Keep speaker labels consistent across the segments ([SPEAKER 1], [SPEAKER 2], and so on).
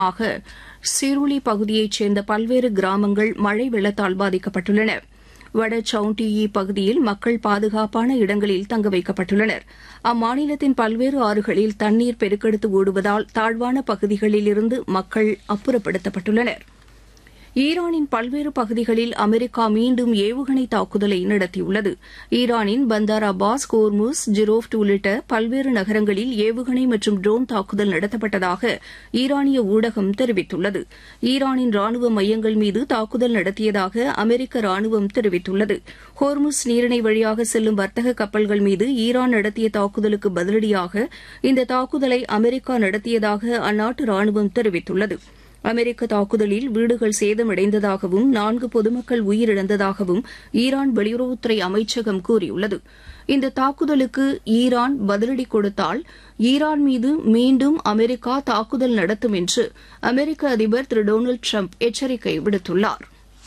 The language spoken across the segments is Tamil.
[SPEAKER 1] ஆக சிருளி பகுதியைச் சேர்ந்த பல்வேறு கிராமங்கள் மழை வெள்ளத்தால் பாதிக்கப்பட்டுள்ளன வட சவுண்டியி பகுதியில் மக்கள் பாதுகாப்பான இடங்களில் தங்க வைக்கப்பட்டுள்ளனர் அம்மாநிலத்தின் பல்வேறு ஆறுகளில் தண்ணீர் பெருக்கெடுத்து ஓடுவதால் தாழ்வான பகுதிகளிலிருந்து மக்கள் அப்புறப்படுத்தப்பட்டுள்ளனர் ஈரானின் பல்வேறு பகுதிகளில் அமெரிக்கா மீண்டும் ஏவுகணை தாக்குதலை நடத்தியுள்ளது ஈரானின் பந்தார் அப்பாஸ் கோர்முஸ் ஜிரோஃப்ட் உள்ளிட்ட பல்வேறு நகரங்களில் ஏவுகணை மற்றும் ட்ரோன் தாக்குதல் நடத்தப்பட்டதாக ஈரானிய ஊடகம் தெரிவித்துள்ளது ஈரானின் ராணுவ மையங்கள் மீது தாக்குதல் நடத்தியதாக அமெரிக்க ராணுவம் தெரிவித்துள்ளது ஹோர்முஸ் நீரிணை வழியாக செல்லும் வர்த்தக கப்பல்கள் மீது ஈரான் நடத்திய தாக்குதலுக்கு பதிலடியாக இந்த தாக்குதலை அமெரிக்கா நடத்தியதாக அந்நாட்டு ராணுவம் தெரிவித்துள்ளது அமெரிக்க தாக்குதலில் வீடுகள் சேதமடைந்ததாகவும் நான்கு பொதுமக்கள் உயிரிழந்ததாகவும் ஈரான் வெளியுறவுத்துறை அமைச்சகம் கூறியுள்ளது இந்த தாக்குதலுக்கு ஈரான் பதிலடி கொடுத்தால் ஈரான் மீது மீண்டும் அமெரிக்கா தாக்குதல் நடத்தும் என்று அமெரிக்க அதிபர் திரு டொனால்டு ட்ரம்ப் எச்சரிக்கை விடுத்துள்ளார்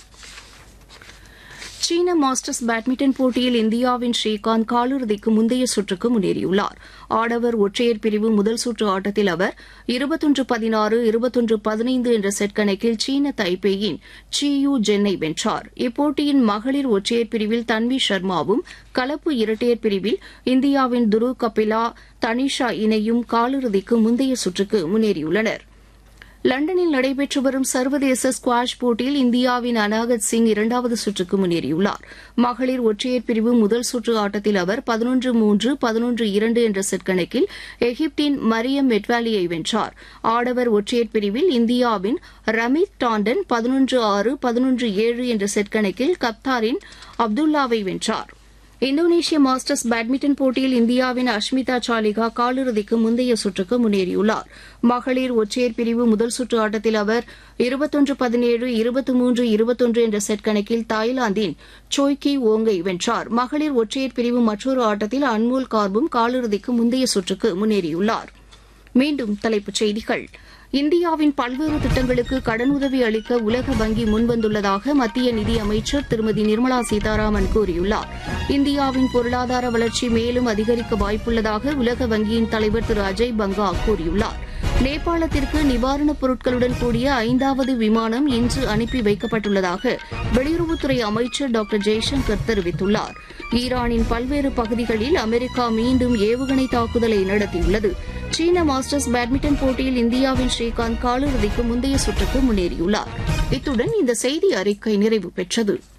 [SPEAKER 1] சீன மாஸ்டர்ஸ் பேட்மிண்டன் போட்டியில் இந்தியாவின் ஸ்ரீகாந்த் காலிறுதிக்கு முந்தைய சுற்றுக்கு முன்னேறியுள்ளார் ஆடவர் ஒற்றையர் பிரிவு முதல் சுற்று ஆட்டத்தில் அவர் இருபத்தொன்று பதினாறு இருபத்தொன்று பதினைந்து என்ற செட் கணக்கில் சீன தைப்பேயின் சி யூ ஜென்னை வென்றார் இப்போட்டியின் மகளிர் ஒற்றையர் பிரிவில் தன்வி சர்மாவும் கலப்பு இரட்டையர் பிரிவில் இந்தியாவின் துரு கபிலா தனிஷா இணையும் காலிறுதிக்கு முந்தைய சுற்றுக்கு முன்னேறியுள்ளனா் லண்டனில் நடைபெற்று வரும் சர்வதேச ஸ்குவாஷ் போட்டியில் இந்தியாவின் அனாகத் சிங் இரண்டாவது சுற்றுக்கு முன்னேறியுள்ளார் மகளிர் ஒற்றையர் பிரிவு முதல் சுற்று ஆட்டத்தில் அவர் பதினொன்று மூன்று பதினொன்று இரண்டு என்ற செட் கணக்கில் எகிப்தின் மரியம் மெட்வாலியை வென்றார் ஆடவர் ஒற்றையர் பிரிவில் இந்தியாவின் ரமித் டாண்டன் பதினொன்று ஆறு பதினொன்று ஏழு என்ற செட் கணக்கில் கப்தாரின் அப்துல்லாவை வென்றார் இந்தோனேஷிய மாஸ்டர்ஸ் பேட்மிண்டன் போட்டியில் இந்தியாவின் அஷ்மிதா சாலிகா காலிறுதிக்கு முந்தைய சுற்றுக்கு முன்னேறியுள்ளார் மகளிர் ஒற்றையர் பிரிவு முதல் சுற்று ஆட்டத்தில் அவர் இருபத்தொன்று பதினேழு இருபத்தி மூன்று இருபத்தொன்று என்ற செட் கணக்கில் தாய்லாந்தின் சோய்கி ஓங்கை வென்றார் மகளிர் ஒற்றையர் பிரிவு மற்றொரு ஆட்டத்தில் அன்மோல் கார்பும் காலிறுதிக்கு முந்தைய சுற்றுக்கு முன்னேறியுள்ளார் மீண்டும் தலைப்புச் செய்திகள் இந்தியாவின் பல்வேறு திட்டங்களுக்கு கடனுதவி அளிக்க உலக வங்கி முன்வந்துள்ளதாக மத்திய நிதியமைச்சர் திருமதி நிர்மலா சீதாராமன் கூறியுள்ளார் இந்தியாவின் பொருளாதார வளர்ச்சி மேலும் அதிகரிக்க வாய்ப்புள்ளதாக உலக வங்கியின் தலைவர் திரு அஜய் பங்கா கூறியுள்ளார் நேபாளத்திற்கு நிவாரணப் பொருட்களுடன் கூடிய ஐந்தாவது விமானம் இன்று அனுப்பி வைக்கப்பட்டுள்ளதாக வெளியுறவுத்துறை அமைச்சர் டாக்டர் ஜெய்சங்கர் தெரிவித்துள்ளார் ஈரானின் பல்வேறு பகுதிகளில் அமெரிக்கா மீண்டும் ஏவுகணை தாக்குதலை நடத்தியுள்ளது சீன மாஸ்டர்ஸ் பேட்மிண்டன் போட்டியில் இந்தியாவின் ஸ்ரீகாந்த் காலிறுதிக்கு முந்தைய சுற்றுக்கு முன்னேறியுள்ளார் இத்துடன் இந்த செய்தி அறிக்கை நிறைவு பெற்றது